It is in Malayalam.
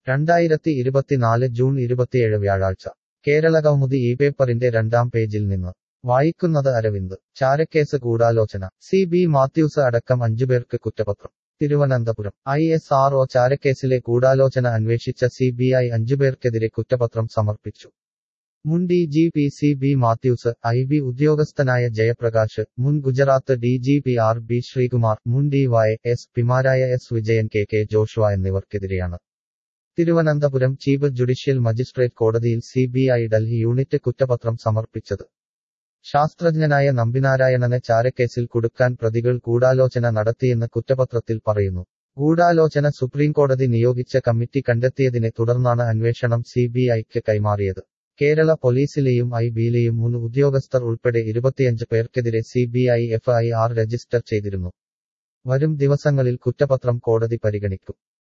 രണ്ടായിരത്തി ഇരുപത്തിനാല് ജൂൺ ഇരുപത്തിയേഴ് വ്യാഴാഴ്ച കേരളകൗമുദി ഈ പേപ്പറിന്റെ രണ്ടാം പേജിൽ നിന്ന് വായിക്കുന്നത് അരവിന്ദ് ചാരക്കേസ് ഗൂഢാലോചന സി ബി മാത്യൂസ് അടക്കം അഞ്ചുപേർക്ക് കുറ്റപത്രം Thiruvananthapuram I S R O ചാരക്കേസിലെ ഗൂഢാലോചന അന്വേഷിച്ച സി ബി ഐ അഞ്ചുപേർക്കെതിരെ കുറ്റപത്രം സമർപ്പിച്ചു മുൻ D G P C B Mathews I B ഉദ്യോഗസ്ഥനായ ജയപ്രകാശ് മുൻ Gujarat D G P R B Sreekumar മുൻ ഡി വൈ എസ് പിമാരായ S Vijayan K K Joshua എന്നിവർക്കെതിരെയാണ് തിരുവനന്തപുരം ചീഫ് ജുഡീഷ്യൽ മജിസ്ട്രേറ്റ് കോടതിയിൽ C B I Delhi unit കുറ്റപത്രം സമർപ്പിച്ചത് ശാസ്ത്രജ്ഞനായ നമ്പിനാരായണനെ ചാരക്കേസിൽ കുടുക്കാൻ പ്രതികൾ ഗൂഢാലോചന നടത്തിയെന്ന് കുറ്റപത്രത്തിൽ പറയുന്നു ഗൂഢാലോചന സുപ്രീംകോടതി നിയോഗിച്ച കമ്മിറ്റി കണ്ടെത്തിയതിനെ തുടർന്നാണ് അന്വേഷണം സി ബി ഐക്ക് കൈമാറിയത് കേരള പോലീസിലെയും ഐ ബിയിലെയും മുൻ ഉദ്യോഗസ്ഥർ ഉൾപ്പെടെ ഇരുപത്തിയഞ്ച് പേർക്കെതിരെ C B I F I R register ചെയ്തിരുന്നു വരും ദിവസങ്ങളിൽ കുറ്റപത്രം കോടതി പരിഗണിക്കും